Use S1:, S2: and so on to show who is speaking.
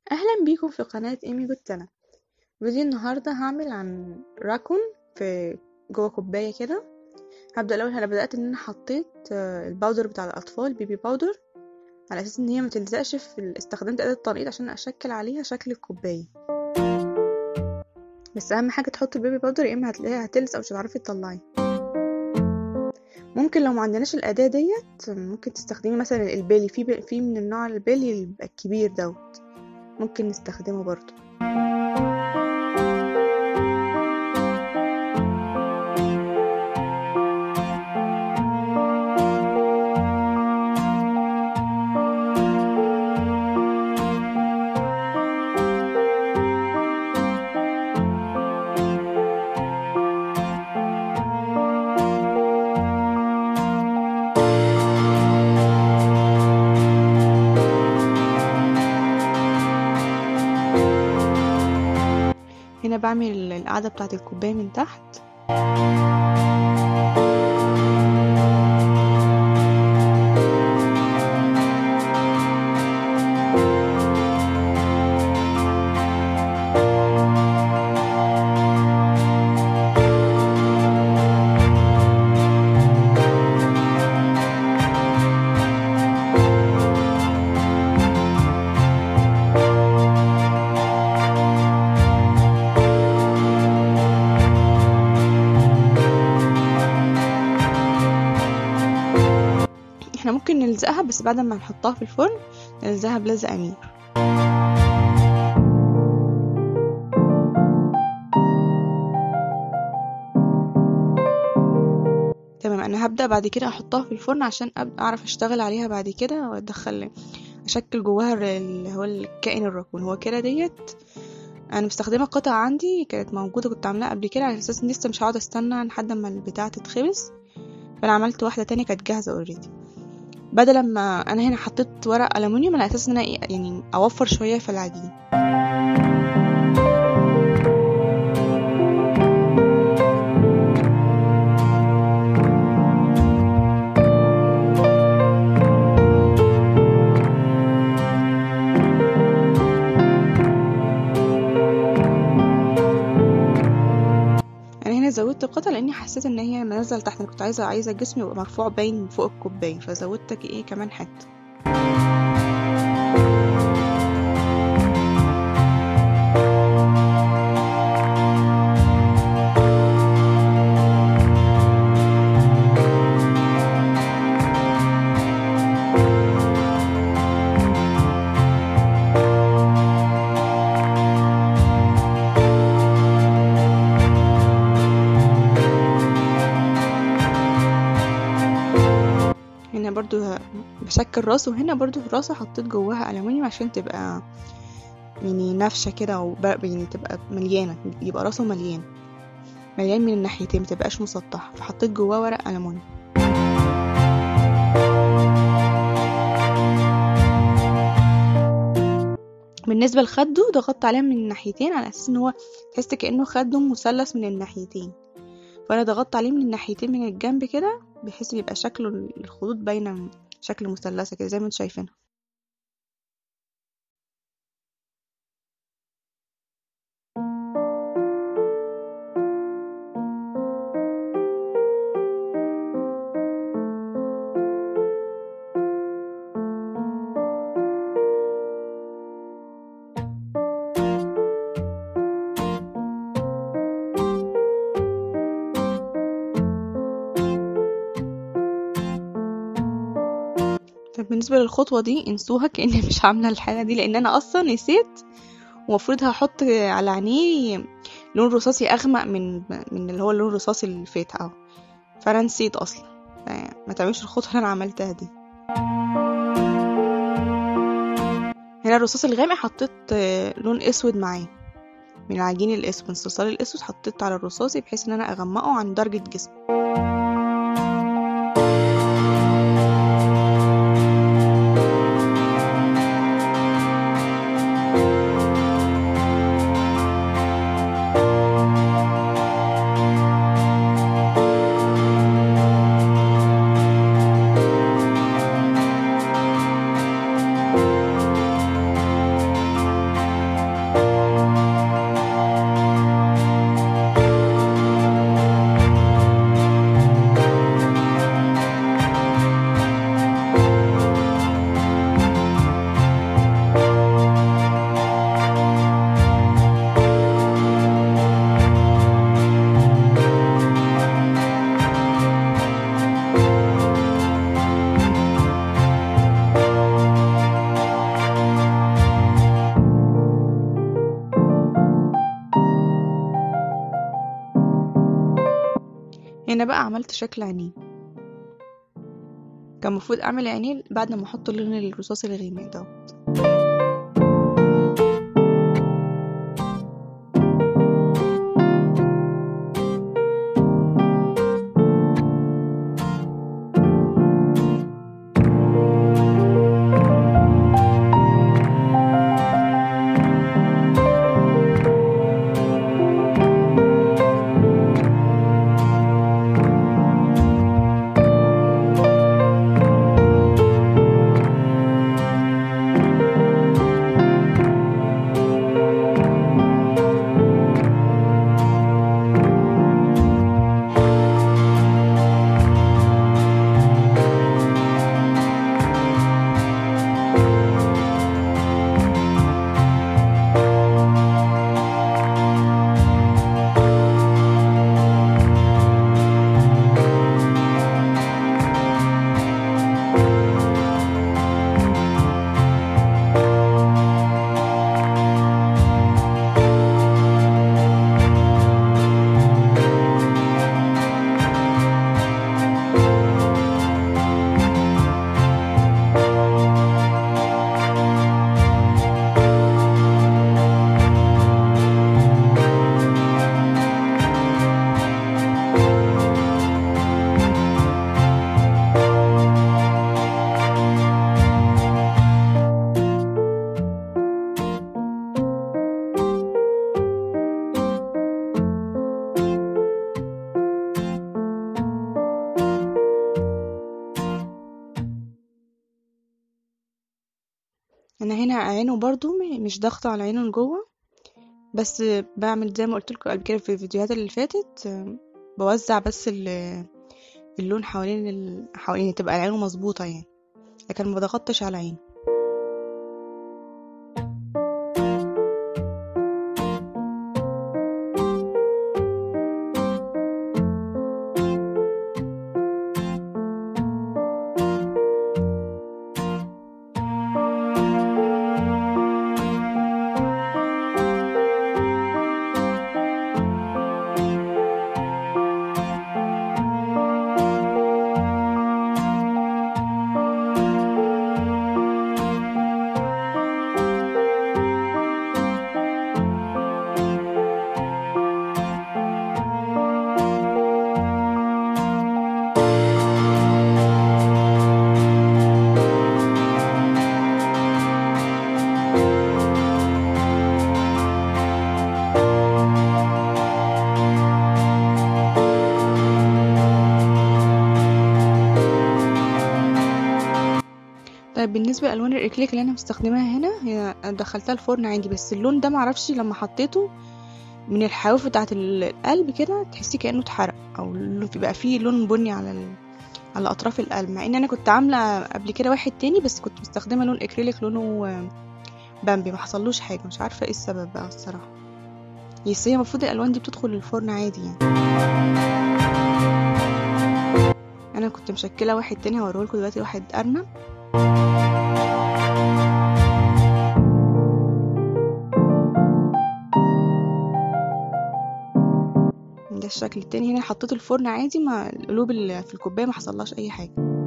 S1: اهلا بيكم في قناة ايمي جوتانا فيديو النهاردة هعمل عن راكون في جوه كوباية كده هبدأ الاول انا بدأت ان انا حطيت آه، الباودر بتاع الاطفال بيبي باودر على اساس ان هي ما تلزقش في ال- استخدمت اداة التنقيط عشان اشكل عليها شكل الكوباية بس اهم حاجة تحطي البيبي باودر يا اما هتلاقيها هتلزق ومش هتعرفي تطلعي ممكن لو ما عندناش الاداة ديت ممكن تستخدمي مثلا البيلي في ب- في من النوع البيلي اللي بيبقى الكبير دوت ممكن نستخدمه برضو هنا بعمل القاعدة بتاعت الكوباية من تحت احنا ممكن نلزقها بس بعد ما نحطها في الفرن نلزقها بلزق امير تمام انا هبدأ بعد كده احطها في الفرن عشان أبدأ اعرف اشتغل عليها بعد كده وادخل اشكل جواها الر- اللي هو الكائن الراكون هو كده ديت انا مستخدمه قطع عندي كانت موجوده كنت عاملاها قبل كده على اساس ان لسه مش هقعد استنى لحد ما البتاعه تتخبز فانا عملت واحده تانية كانت جاهزه اوريدي بدل ما انا هنا حطيت ورق الومنيوم على اساس ان انا إيه- يعني اوفر شويه في العجين انا هنا زودت قطع لاني حسيت ان هي منزل تحت انا كنت عايزه عايزه الجسم يبقى مرفوع باين من فوق الكوبايه فزودت ايه كمان حته هنا برضو ه- بشكل راسه وهنا برضو في راسه حطيت جواها ألمونيوم عشان تبقى يعني نافشة كده وب- يعني تبقى مليانة يبقى راسه مليان مليان من الناحيتين متبقاش مسطح فحطيت جواه ورق ألمونيوم بالنسبة لخده ضغطت عليه من الناحيتين على أساس إن هو تحس كأنه خده مثلث من الناحيتين فأنا ضغطت عليه من الناحيتين من الجنب كده بحيث يبقى شكله الخطوط باينة شكل مثلثة كده زي ما انتوا شايفينها طب بالنسبة للخطوة دي انسوها كأني مش عاملة الحاجة دي لأن أنا أصلا نسيت ومفروض هحط على عينيه لون رصاصي أغمق من من اللي هو اللون الرصاصي اللي فات أهو فأنا نسيت أصلا ما تعملش الخطوة اللي أنا عملتها دي هنا الرصاص الغامق حطيت آه، لون أسود معاه من العجين الأسود من الصلصال الأسود حطيت على الرصاصي بحيث إن أنا أغمقه عن درجة جسمه هنا بقى عملت شكل عينيه كان المفروض اعمل عينيه بعد ما احط اللون الرصاصي الغامق ده انا هنا عينه برضو م- مش ضاغطه على عينه لجوه بس بعمل زي ما قلت لكم قبل كده في الفيديوهات اللي فاتت آم، بوزع بس ال- اللون حوالين ال... حوالين تبقى عينه مظبوطه يعني لكن ما بضغطش على عينه طيب بالنسبه لالوان الاكليك اللي انا مستخدماها هنا هي أنا دخلتها الفرن عادي بس اللون ده معرفش لما حطيته من الحواف بتاعه القلب كده تحسي كانه اتحرق او اللي بيبقى فيه لون بني على ال... على اطراف القلب مع ان انا كنت عامله قبل كده واحد تاني بس كنت مستخدمه لون اكريليك لونه آه، بامبي ما حصلوش حاجه مش عارفه ايه السبب بقى الصراحه بس هي المفروض الالوان دي بتدخل الفرن عادي يعني انا كنت مشكله واحد تاني هوريهولكوا دلوقتي واحد ارنب ده الشكل التاني هنا حطيت الفرن عادي ما القلوب اللي في الكوبايه ما حصلهاش اي حاجه